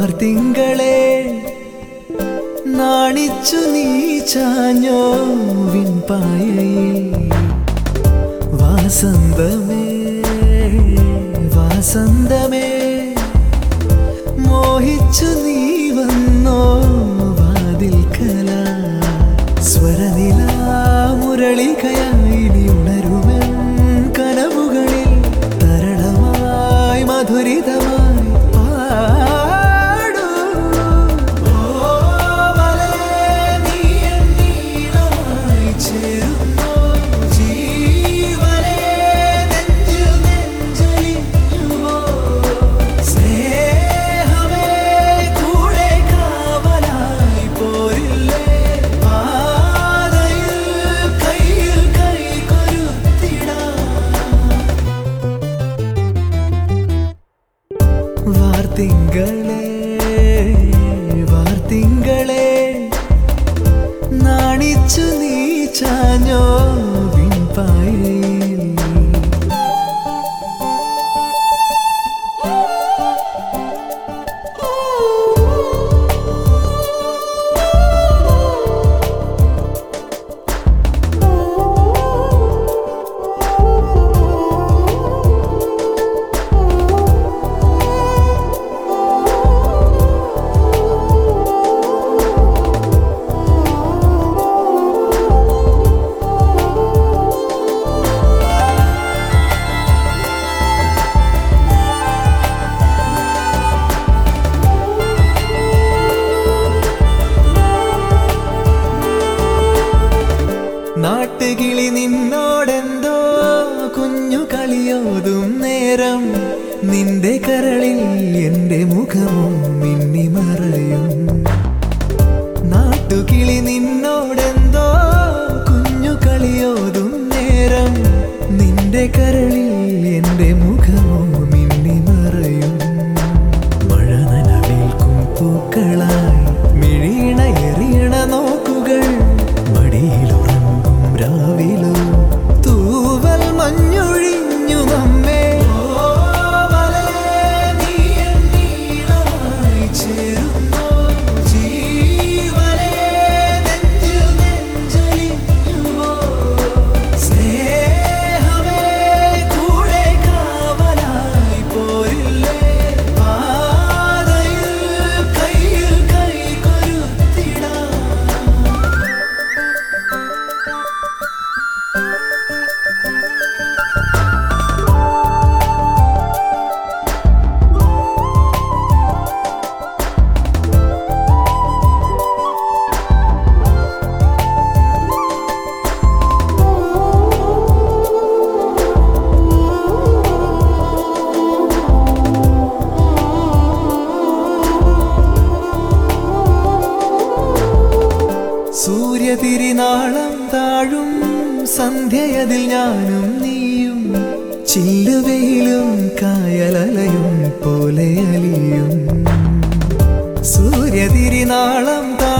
വാർത്തിങ്കളെ നാണിച്ചു നീ ചാഞ്ഞോ വിൺപായയിൽ വാസന്തമേ വാസന്തമേ മോഹിച്ചു നീ വന്നോ വാതിൽക്കല സ്വരനില മുരളികയായി നീ ഉണരുമെൻ കനവുകളിൽ തരളമായി മധുരിതമായി പാടൂ ഓമലേ നീ എൻ നീളമായി ചേരുന്നോ ജീവനേ നെഞ്ചിൽ നെഞ്ചലിഞ്ഞുവോ സ്നേഹമേ കൂടെ കാവലായി പോരില്ലേ പാതയിൽ കയ്യിൽ കൈ കൊരുത്തിടാം വാർത്തിങ്കളെ വാർത്തിങ്കളെ നാണിച്ചു നീ ചാഞ്ഞോ വിൺപായയിൽ നാട്ടുകിളി നിന്നോടെന്തോ കുഞ്ഞു കളിയോതും നേരം നിന്റെ കരളിൽ എന്റെ മുഖവും മിന്നി മറയും നാട്ടുകിളി നിന്നോടെന്തോ കുഞ്ഞു കളിയോതും നേരം നിന്റെ കരളിൽ എന്റെ മുഖവും മിന്നി മറയും മഴ നനവേൽക്കും പൂക്കളായി മിഴീണ എറിയണ നോക്കുകൾ മടിയിലുറങ്ങും രാവിലോ തൂവൽ മഞ്ഞൊഴിഞ്ഞു നമ്മെ ചേരുന്നോ ജീവനേ നെഞ്ചിൽ നെഞ്ചലിഞ്ഞുവോ സ്നേഹമേ കൂടെ കാവലായി പോരില്ലേ പാതയിൽ കയ്യിൽ കൈ കൊരുത്തിടാം സൂര്യതിരിനാളം താഴും സന്ധ്യയതിൽ ഞാനും നീയും ചില്ലുവെയിലും കായലലയും പോലെ അലിയും സൂര്യതിരിനാളം താഴും